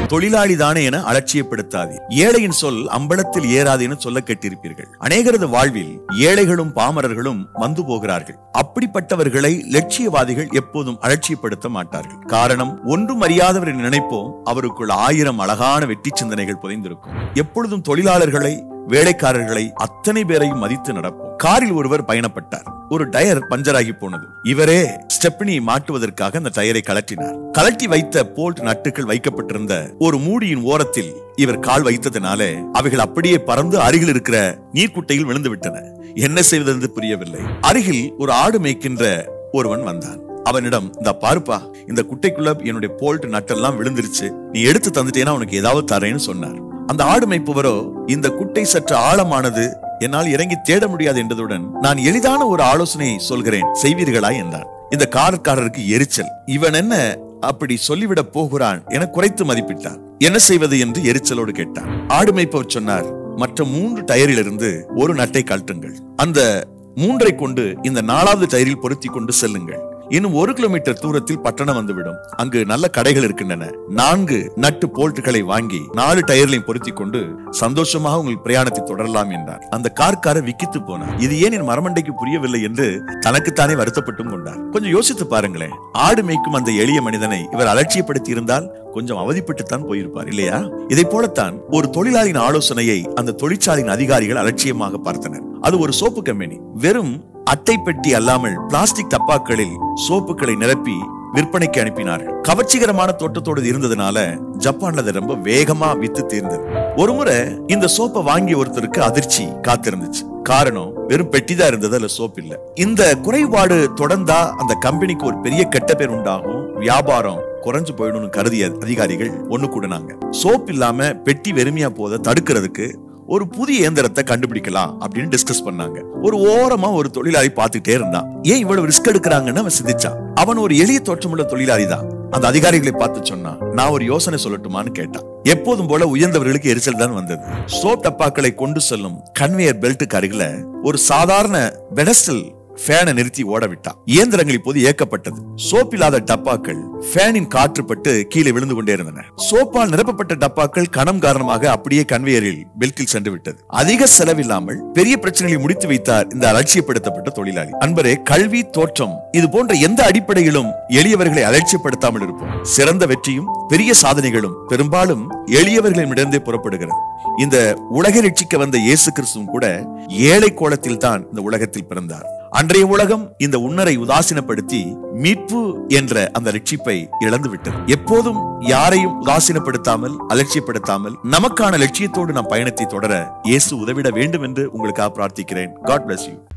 தொழிலாளி தானே என அலட்சியப்படுத்தாது ஏழையின் சொல் அம்பலத்தில் ஏறாது என சொல்ல கேட்டிருப்பீர்கள் அநேகரது வாழ்வில் ஏழைகளும் பாமரர்களும் வந்து போகிறார்கள் அப்படிப்பட்டவர்களை லட்சியவாதிகள் எப்போதும் அலட்சியப்படுத்த மாட்டார்கள் காரணம் ஒன்றும் அறியாதவர் என்று நினைப்போம் அவருக்குள் ஆயிரம் அழகான வெற்றி சிந்தனைகள் புதைந்திருக்கும் எப்பொழுதும் தொழிலாளர்களை வேலைக்காரர்களை அத்தனை பேரையும் மதித்து நடப்போம் காரில் ஒருவர் பயணப்பட்டார் ஒரு டயர் பஞ்சராகி போனது இவரே ஸ்டெப்னி மாட்டுவதற்காக அந்த டயரை கலட்டினார் கலட்டி வைத்த போல்ட் நட்டுகள் வைக்கப்பட்டிருந்த ஒரு மூடியின் ஓரத்தில் இவர் கால் வைத்ததினால அவைகள் அப்படியே பறந்து அருகில் இருக்கிற நீர்க்குட்டையில் விழுந்து விட்டன என்ன செய்வதென்று புரியவில்லை அருகில் ஒரு ஆடு மேய்க்கின்ற ஒருவன் வந்தான் அவனிடம் இந்த பாருப்பா இந்த குட்டைக்குள்ள என்னுடைய போல்ட் நட்டெல்லாம் விழுந்துருச்சு நீ எடுத்து தந்துட்டேன்னா உனக்கு ஏதாவது தரேன்னு சொன்னார் அந்த ஆடு மேய்ப்பவரோ இந்த குட்டை சற்று ஆழமானது என்னால் இறங்கி தேட முடியாது என்றதுடன் நான் எளிதான ஒரு ஆலோசனை சொல்கிறேன் செய்வீர்களா என்றான் இந்த காரக்காரருக்கு எரிச்சல் இவன் என்ன அப்படி சொல்லிவிட போகிறான் என குறைத்து மதிப்பிட்டார் என்ன செய்வது என்று எரிச்சலோடு கேட்டான் ஆடு மேய்ப்பவர் சொன்னார் மற்ற மூன்று டயரிலிருந்து ஒரு நட்டை கழட்டுங்கள் அந்த மூன்றை கொண்டு இந்த நாலாவது டயரில் பொருத்தி கொண்டு செல்லுங்கள் இன்னும் ஒரு கிலோமீட்டர் தூரத்தில் பட்டணம் வந்துவிடும் அங்கு நல்ல கடைகள் இருக்கின்றன நான்கு நட்டு போல்ட்டுகளை வாங்கி நாலு டயர்லையும் பொருத்தி கொண்டு சந்தோஷமாக உங்கள் பிரயாணத்தை தொடரலாம் என்றார் அந்த கார்கார விக்கித்து போனார் இது ஏன் என் மரமண்டைக்கு புரியவில்லை என்று தனக்குத்தானே வருத்தப்பட்டும் கொண்டார் கொஞ்சம் யோசித்து பாருங்களேன் ஆடு மேய்க்கும் அந்த எளிய மனிதனை இவர் அலட்சியப்படுத்தி இருந்தால் கொஞ்சம் அவதிப்பட்டுத்தான் போயிருப்பார் இல்லையா இதை போலத்தான் ஒரு தொழிலாளியின் ஆலோசனையை அந்த தொழிற்சாலையின் அதிகாரிகள் அலட்சியமாக பார்த்தனர் அது ஒரு சோப்பு கம்பெனி வெறும் அட்டை பெட்டி அல்லாமல் பிளாஸ்டிக் டப்பாக்களில் சோப்புகளை நிரப்பி விற்பனைக்கு அனுப்பினார்கள் கவர்ச்சிகரமான தோட்டத்தோடு இருந்ததுனால ஜப்பான்ல அது ரொம்ப வேகமா வித்து தீர்ந்தது ஒருமுறை இந்த சோப்பை வாங்கிய ஒருத்தருக்கு அதிர்ச்சி காத்திருந்துச்சு காரணம் வெறும் பெட்டிதான் இருந்தது அதுல சோப் இல்ல இந்த குறைபாடு தொடர்ந்தா அந்த கம்பெனிக்கு ஒரு பெரிய கெட்ட பேர் உண்டாகும் வியாபாரம் குறைஞ்சு போயிடும்னு கருதிய அதிகாரிகள் ஒண்ணு கூடினாங்க சோப் இல்லாம பெட்டி வெறுமையா போத தடுக்கிறதுக்கு ஒரு புதிய இயந்திரத்தை கண்டுபிடிக்கலாம் அப்படின்னு டிஸ்கஸ் பண்ணாங்க ஒரு ஓரமா ஒரு தொழிலாளி பார்த்துட்டே இருந்தான் ஏன் இவ்வளவு ரிஸ்க் எடுக்கிறாங்கன்னு அவன் சிந்திச்சான் அவன் ஒரு எளிய தோற்றமுள்ள தொழிலாளி தான் அந்த அதிகாரிகளை பார்த்து சொன்னான் நான் ஒரு யோசனை சொல்லட்டுமான்னு கேட்டான் எப்போதும் போல உயர்ந்தவர்களுக்கு எரிச்சல் தான் வந்தது சோப் டப்பாக்களை கொண்டு செல்லும் கன்வேயர் பெல்ட்டுக்கு அருகில ஒரு சாதாரண பெடஸ்டல் ஃபேனை நிறுத்தி ஓட விட்டான் இயந்திரங்கள் இப்போது இயக்கப்பட்டது சோப் இல்லாத டப்பாக்கள் ஃபேனின் காற்று பட்டு கீழே விழுந்து கொண்டே இருந்தன சோப்பால் நிரப்பப்பட்ட டப்பாக்கள் கணம் காரணமாக அப்படியே கன்வேயரில் பெல்ட்டில் சென்று விட்டது அதிக செலவில்லாமல் பெரிய பிரச்சனைகளை முடித்து வைத்தார் இந்த அலட்சியப்படுத்தப்பட்ட தொழிலாளி அன்பரே கல்வி தோற்றம் இது போன்ற எந்த அடிப்படையிலும் எளியவர்களை அலட்சியப்படுத்தாமல் இருப்போம் சிறந்த வெற்றியும் பெரிய சாதனைகளும் பெரும்பாலும் எளியவர்களிடமிருந்தே புறப்படுகிறது இந்த உலகை ரட்சிக்க வந்த இயேசு கிறிஸ்துவும் கூட ஏழை கோலத்தில் தான் இந்த உலகத்தில் பிறந்தார் அன்றைய உலகம் இந்த உன்னரை உதாசீனப்படுத்தி மீட்பு என்ற அந்த ரட்சிப்பை இழந்து விட்டது எப்போதும் யாரையும் உதாசீனப்படுத்தாமல் அலட்சியப்படுத்தாமல் நமக்கான லட்சியத்தோடு நம் பயணத்தை தொடர இயேசு உதவிட வேண்டும் என்று உங்களுக்காக பிரார்த்திக்கிறேன் காட் bless you